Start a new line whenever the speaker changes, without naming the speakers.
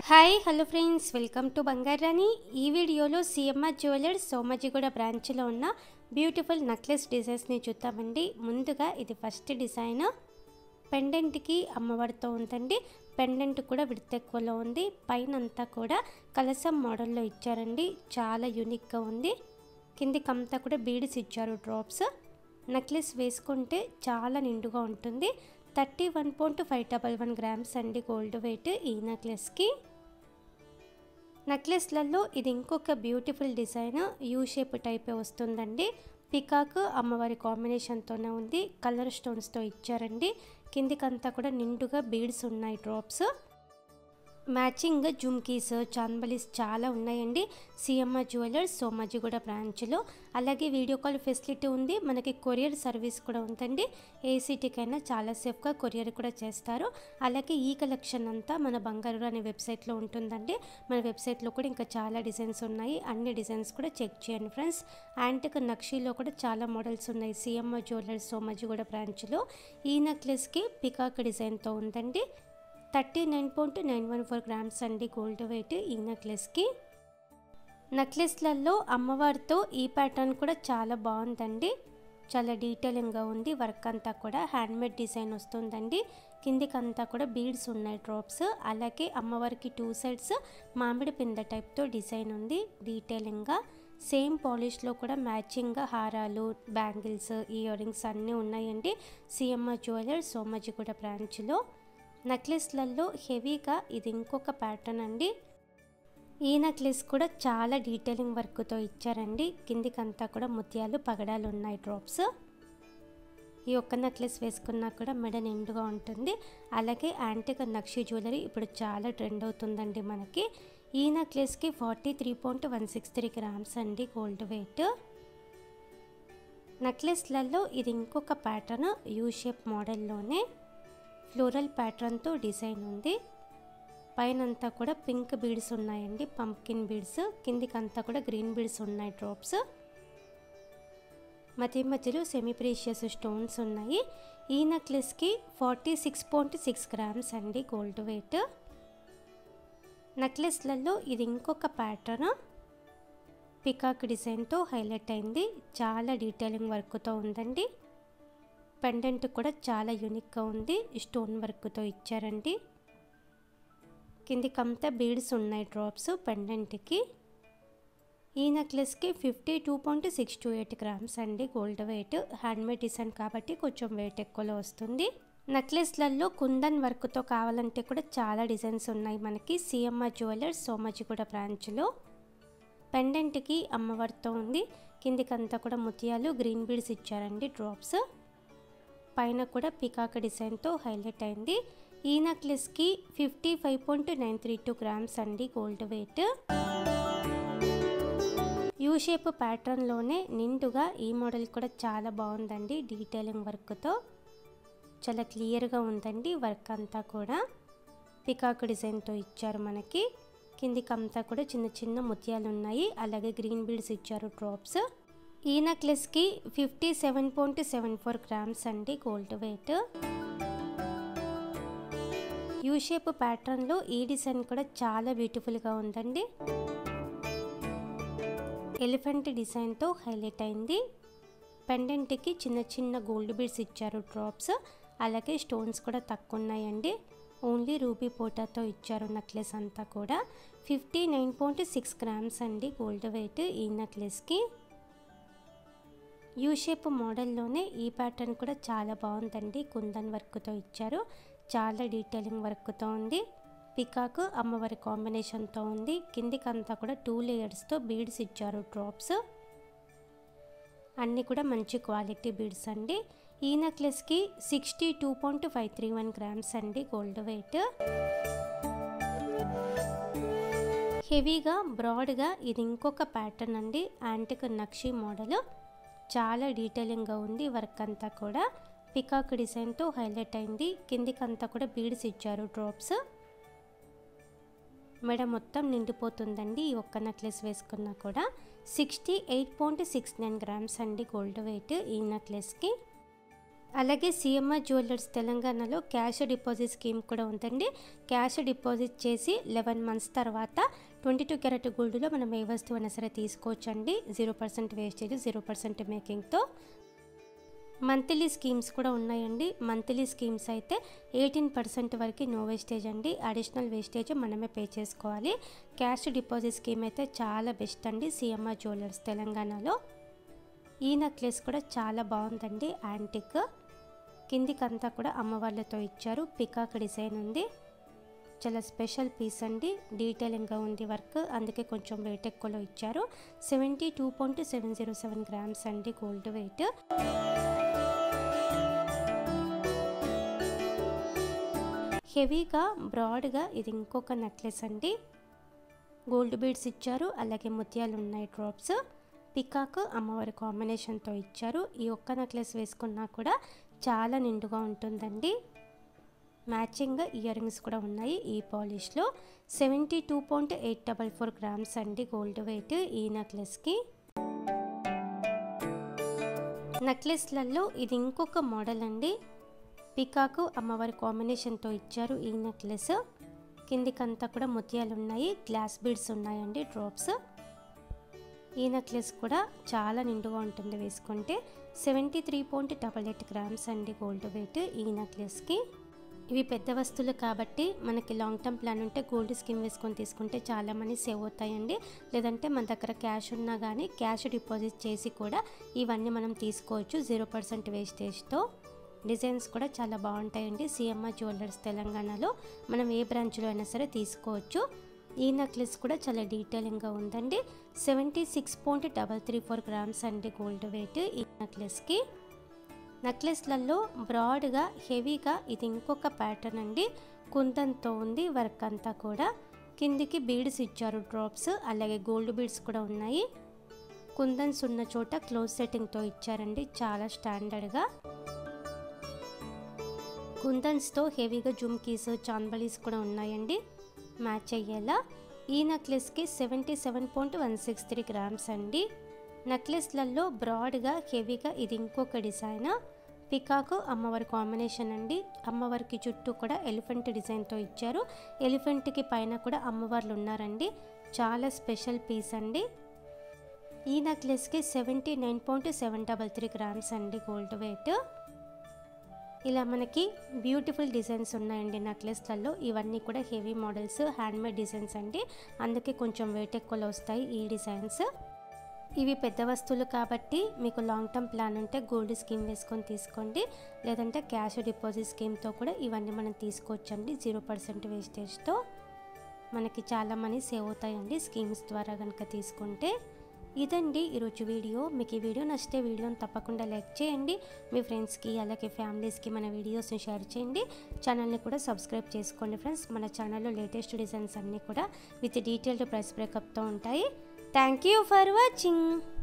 hi hello friends welcome to బంగారాని ఈ వీడియోలో సిఎంఆర్ జ్యువెలర్స్ సోమాజిగూడ బ్రాంచ్లో ఉన్న బ్యూటిఫుల్ నెక్లెస్ డిజైన్స్ని చూద్దామండి ముందుగా ఇది ఫస్ట్ డిజైన్ పెండెంట్కి అమ్మవారితో ఉందండి పెండెంట్ కూడా విడత ఎక్కువలో ఉంది పైన అంతా కూడా కలసం మోడల్లో ఇచ్చారండి చాలా యూనిక్గా ఉంది కిందికంతా కూడా బీడ్స్ ఇచ్చారు డ్రాప్స్ నెక్లెస్ వేసుకుంటే చాలా నిండుగా ఉంటుంది thirty one point five double one grams అండి గోల్డ్ వెయిట్ ఈ నెక్లెస్కి నెక్లెస్లలో ఇది ఇంకొక బ్యూటిఫుల్ డిజైన్ యూ షేప్ టైపే వస్తుందండి పికాక్ అమ్మవారి కాంబినేషన్తోనే ఉంది కలర్ స్టోన్స్తో ఇచ్చారండి కిందికంతా కూడా నిండుగా బీడ్స్ ఉన్నాయి డ్రాప్స్ మ్యాచింగ్ జుమ్కీస్ చాన్బలీస్ చాలా ఉన్నాయండి సిఎంఆర్ జ్యువెలర్స్ సోమాజిగూడ బ్రాంచ్లో అలాగే వీడియో కాల్ ఫెసిలిటీ ఉంది మనకి కొరియర్ సర్వీస్ కూడా ఉందండి ఏ సిటీకైనా చాలా సేఫ్గా కొరియర్ కూడా చేస్తారు అలాగే ఈ కలెక్షన్ అంతా మన బంగారు అనే వెబ్సైట్లో ఉంటుందండి మన వెబ్సైట్లో కూడా ఇంకా చాలా డిజైన్స్ ఉన్నాయి అన్ని డిజైన్స్ కూడా చెక్ చేయండి ఫ్రెండ్స్ యాంటిక్ నక్షీలో కూడా చాలా మోడల్స్ ఉన్నాయి సిఎంఆర్ జ్యువెలర్స్ సోమాజిగూడ బ్రాంచ్లో ఈ నెక్లెస్కి పికాక్ డిజైన్తో ఉందండి thirty nine point nine one four grams అండి గోల్డ్ వెయిట్ ఈ నెక్లెస్కి నెక్లెస్లలో అమ్మవారితో ఈ ప్యాటర్న్ కూడా చాలా బాగుందండి చాలా డీటెయిలింగ్గా ఉంది వర్క్ అంతా కూడా హ్యాండ్మేడ్ డిజైన్ వస్తుందండి కిందికంతా కూడా బీడ్స్ ఉన్నాయి డ్రాప్స్ అలాగే అమ్మవారికి టూ సైడ్స్ మామిడి పింద టైప్తో డిజైన్ ఉంది డీటెయిలింగ్గా సేమ్ పాలిష్లో కూడా మ్యాచింగ్గా హారాలు బ్యాంగిల్స్ ఇయర్ రింగ్స్ అన్నీ ఉన్నాయండి సిఎంఆర్ జ్యువెలర్స్ సోమాజిగూడ బ్రాంచ్లో నెక్లెస్లలో హెవీగా ఇది ఇంకొక ప్యాటర్న్ అండి ఈ నెక్లెస్ కూడా చాలా డీటెయిలింగ్ వర్క్తో ఇచ్చారండి కిందికంతా కూడా ముత్యాలు పగడాలు ఉన్నాయి డ్రాప్స్ ఈ ఒక్క నెక్లెస్ వేసుకున్నా కూడా మెడ నిండుగా ఉంటుంది అలాగే యాంటిక్ నక్షి జ్యువెలరీ ఇప్పుడు చాలా ట్రెండ్ అవుతుందండి మనకి ఈ నెక్లెస్కి forty three point one six three grams అండి గోల్డ్ వెయిట్ నెక్లెస్లలో ఇది ఇంకొక ప్యాటర్న్ యూ షేప్ మోడల్లోనే ఫ్లోరల్ ప్యాటర్న్తో డిజైన్ ఉంది పైన అంతా కూడా పింక్ బీడ్స్ ఉన్నాయండి పంప్కిన్ బీడ్స్ కిందికంతా కూడా గ్రీన్ బీడ్స్ ఉన్నాయి డ్రాప్స్ మధ్య మధ్యలో సెమీ ప్రీషియస్ స్టోన్స్ ఉన్నాయి ఈ నెక్లెస్కి forty six point six grams అండి గోల్డ్ వెయిట్ నెక్లెస్లలో ఇది ఇంకొక ప్యాటర్న్ పికాక్ డిజైన్తో హైలైట్ అయింది చాలా డీటెయిలింగ్ వర్క్తో ఉందండి పెండెంట్ కూడా చాలా యూనిక్గా ఉంది స్టోన్ వర్క్తో ఇచ్చారండి కిందికంతా బీడ్స్ ఉన్నాయి డ్రాప్స్ పెండెంట్కి ఈ నెక్లెస్కి fifty two point six two eight grams అండి గోల్డ్ వెయిట్ హ్యాండ్మేడ్ డిజైన్ కాబట్టి కొంచెం వెయిట్ ఎక్కువలో వస్తుంది నెక్లెస్లలో కుందన్ వర్క్తో కావాలంటే కూడా చాలా డిజైన్స్ ఉన్నాయి మనకి సిఎంఆర్ జ్యువెలర్స్ సోమాజిగూడ బ్రాంచ్లో పెండెంట్కి అమ్మవారితో ఉంది కిందికంతా కూడా ముత్యాలు గ్రీన్ బీడ్స్ ఇచ్చారండి డ్రాప్స్ పైన కూడా పికాక్ డిజైన్తో హైలైట్ అయింది ఈ నెక్లెస్కి fifty five point nine three two grams అండి గోల్డ్ వెయిట్ యూ షేప్ ప్యాటర్న్లోనే నిండుగా ఈ మోడల్ కూడా చాలా బాగుందండి డీటెయిలింగ్ వర్క్తో చాలా క్లియర్గా ఉందండి వర్క్ అంతా కూడా పికాక్ డిజైన్తో ఇచ్చారు మనకి కిందికంతా కూడా చిన్న చిన్న ముత్యాలు ఉన్నాయి అలాగే గ్రీన్ బీడ్స్ ఇచ్చారు డ్రాప్స్ ఈ నెక్లెస్కి fifty seven point seven four grams అండి గోల్డ్ వెయిట్ యూ షేప్ ప్యాటర్న్లో ఈ డిజైన్ కూడా చాలా బ్యూటిఫుల్గా ఉందండి ఎలిఫెంట్ డిజైన్తో హైలైట్ అయింది పెండెంట్కి చిన్న చిన్న గోల్డ్ బీడ్స్ ఇచ్చారు డ్రాప్స్ అలాగే స్టోన్స్ కూడా తక్కువ ఉన్నాయండి ఓన్లీ రూబీ పోటాతో ఇచ్చారు నెక్లెస్ అంతా కూడా fifty nine point six grams అండి గోల్డ్ వెయిట్ ఈ నెక్లెస్కి యూ షేప్ మోడల్లోనే ఈ ప్యాటర్న్ కూడా చాలా బాగుందండి కుందన్ వర్క్తో ఇచ్చారు చాలా డీటెయిలింగ్ వర్క్తో ఉంది పికాక్ అమ్మవారి కాంబినేషన్తో ఉంది కిందికంతా కూడా టూ లేయర్స్తో బీడ్స్ ఇచ్చారు డ్రాప్స్ అన్నీ కూడా మంచి క్వాలిటీ బీడ్స్ అండి ఈ నెక్లెస్కి sixty two point five three one grams అండి గోల్డ్ వెయిట్ హెవీగా బ్రాడ్గా ఇది ఇంకొక ప్యాటర్న్ అండి యాంటిక్ నక్షి మోడల్ చాలా డీటెయిలింగ్గా ఉంది వర్క్ అంతా కూడా పికాక్ డిజైన్తో హైలైట్ అయింది కిందికంతా కూడా బీడ్స్ ఇచ్చారు డ్రాప్స్ మెడ మొత్తం నిండిపోతుందండి ఈ ఒక్క నెక్లెస్ వేసుకున్నా కూడా sixty eight point six nine grams అండి గోల్డ్ వెయిట్ ఈ నెక్లెస్కి అలాగే సిఎంఆర్ జ్యువెలర్స్ తెలంగాణలో క్యాష్ డిపాజిట్ స్కీమ్ కూడా ఉందండి క్యాష్ డిపాజిట్ చేసి లెవెన్ మంత్స్ తర్వాత ట్వంటీ టూ క్యారెట్ గోల్డ్లో మనం ఏ వస్తువు అయినా సరే తీసుకోవచ్చండి zero percent wastage zero percent మేకింగ్తో మంత్లీ స్కీమ్స్ కూడా ఉన్నాయండి మంత్లీ స్కీమ్స్ అయితే ఎయిటీన్ పర్సెంట్ వరకు నో వేస్టేజ్ అండి అడిషనల్ వేస్టేజ్ మనమే పే చేసుకోవాలి క్యాష్ డిపాజిట్ స్కీమ్ అయితే చాలా బెస్ట్ అండి సిఎంఆర్ జ్యువెలర్స్ తెలంగాణలో ఈ నెక్లెస్ కూడా చాలా బాగుందండి యాంటిక్ కిందికంతా కూడా అమ్మవార్లతో ఇచ్చారు పికాక్ డిజైన్ ఉంది చాలా స్పెషల్ పీస్ అండి డీటెయిలింగ్గా ఉంది వర్క్ అందుకే కొంచెం వెయిట్ ఎక్కువలో ఇచ్చారు seventy two point seven zero seven grams అండి గోల్డ్ వెయిట్ హెవీగా బ్రాడ్గా ఇది ఇంకొక నెక్లెస్ అండి గోల్డ్ బీడ్స్ ఇచ్చారు అలాగే ముత్యాలు ఉన్నాయి డ్రాప్స్ పికాక్ అమ్మవారి కాంబినేషన్తో ఇచ్చారు ఈ ఒక్క నెక్లెస్ వేసుకున్నా కూడా చాలా నిండుగా ఉంటుందండి మ్యాచింగ్ ఇయర్ రింగ్స్ కూడా ఉన్నాయి ఈ పాలిష్లో seventy two point eight double four grams అండి గోల్డ్ వెయిట్ ఈ నెక్లెస్కి నెక్లెస్లలో ఇది ఇంకొక మోడల్ అండి పికాకు అమ్మవారి కాంబినేషన్తో ఇచ్చారు ఈ నెక్లెస్ కిందికంతా కూడా ముత్యాలు ఉన్నాయి గ్లాస్ బీడ్స్ ఉన్నాయండి డ్రాప్స్ ఈ నెక్లెస్ కూడా చాలా నిండుగా ఉంటుంది వేసుకుంటే seventy three point double eight grams అండి గోల్డ్ వెయిట్ ఈ నెక్లెస్కి ఇవి పెద్ద వస్తువులు కాబట్టి మనకి లాంగ్ టర్మ్ ప్లాన్ ఉంటే గోల్డ్ స్కీమ్ వేసుకొని తీసుకుంటే చాలా మనీ సేవ్ అవుతాయండి లేదంటే మన దగ్గర క్యాష్ ఉన్నా కానీ క్యాష్ డిపాజిట్ చేసి కూడా ఇవన్నీ మనం తీసుకోవచ్చు జీరో పర్సెంట్ వేస్టేజ్తో డిజైన్స్ కూడా చాలా బాగుంటాయండి సిఎంఆర్ జ్యువెలర్స్ తెలంగాణలో మనం ఏ బ్రాంచ్లో అయినా సరే తీసుకోవచ్చు ఈ నెక్లెస్ కూడా చాలా డీటెయిలింగ్గా ఉందండి seventy six point double three four grams అండి గోల్డ్ వెయిట్ ఈ నెక్లెస్కి నెక్లెస్లలో బ్రాడ్గా హెవీగా ఇది ఇంకొక ప్యాటర్న్ అండి కుందంతో ఉంది వర్క్ అంతా కూడా కిందికి బీడ్స్ ఇచ్చారు డ్రాప్స్ అలాగే గోల్డ్ బీడ్స్ కూడా ఉన్నాయి కుందన్స్ ఉన్న చోట క్లోజ్ సెట్టింగ్తో ఇచ్చారండి చాలా స్టాండర్డ్గా కుందన్స్తో హెవీగా జుమ్కీస్ చాన్బలీస్ కూడా ఉన్నాయండి మ్యాచ్ అయ్యేలా ఈ నెక్లెస్కి seventy seven point one six three grams అండి నెక్లెస్లలో బ్రాడ్గా హెవీగా ఇది ఇంకొక డిజైన్ పికాక్ అమ్మవారి కాంబినేషన్ అండి అమ్మవారికి చుట్టూ కూడా ఎలిఫెంట్ డిజైన్తో ఇచ్చారు ఎలిఫెంట్కి పైన కూడా అమ్మవార్లు ఉన్నారండి చాలా స్పెషల్ పీస్ అండి ఈ నెక్లెస్కి seventy nine point seven double three grams అండి గోల్డ్ వెయిట్ ఇలా మనకి బ్యూటిఫుల్ డిజైన్స్ ఉన్నాయండి నెక్లెస్లలో ఇవన్నీ కూడా హెవీ మోడల్స్ హ్యాండ్మేడ్ డిజైన్స్ అండి అందుకే కొంచెం వెయిట్ ఎక్కువలో వస్తాయి ఈ డిజైన్స్ ఇవి పెద్ద వస్తువులు కాబట్టి మీకు లాంగ్ టర్మ్ ప్లాన్ ఉంటే గోల్డ్ స్కీమ్ వేసుకొని తీసుకోండి లేదంటే క్యాష్ డిపాజిట్ స్కీమ్తో కూడా ఇవన్నీ మనం తీసుకోవచ్చండి జీరో పర్సెంట్ వేస్టేజ్తో మనకి చాలా మనీ సేవ్ అవుతాయండి స్కీమ్స్ ద్వారా కనుక తీసుకుంటే ఇదండి ఈరోజు వీడియో మీకు ఈ వీడియో నచ్చితే వీడియోని తప్పకుండా లైక్ చేయండి మీ ఫ్రెండ్స్కి అలాగే ఫ్యామిలీస్కి మన వీడియోస్ని షేర్ చేయండి ఛానల్ని కూడా సబ్స్క్రైబ్ చేసుకోండి ఫ్రెండ్స్ మన ఛానల్లో లేటెస్ట్ డిజైన్స్ అన్నీ కూడా విత్ డీటెయిల్డ్ ప్రైస్ బ్రేకప్తో ఉంటాయి థ్యాంక్ యూ ఫర్ వాచింగ్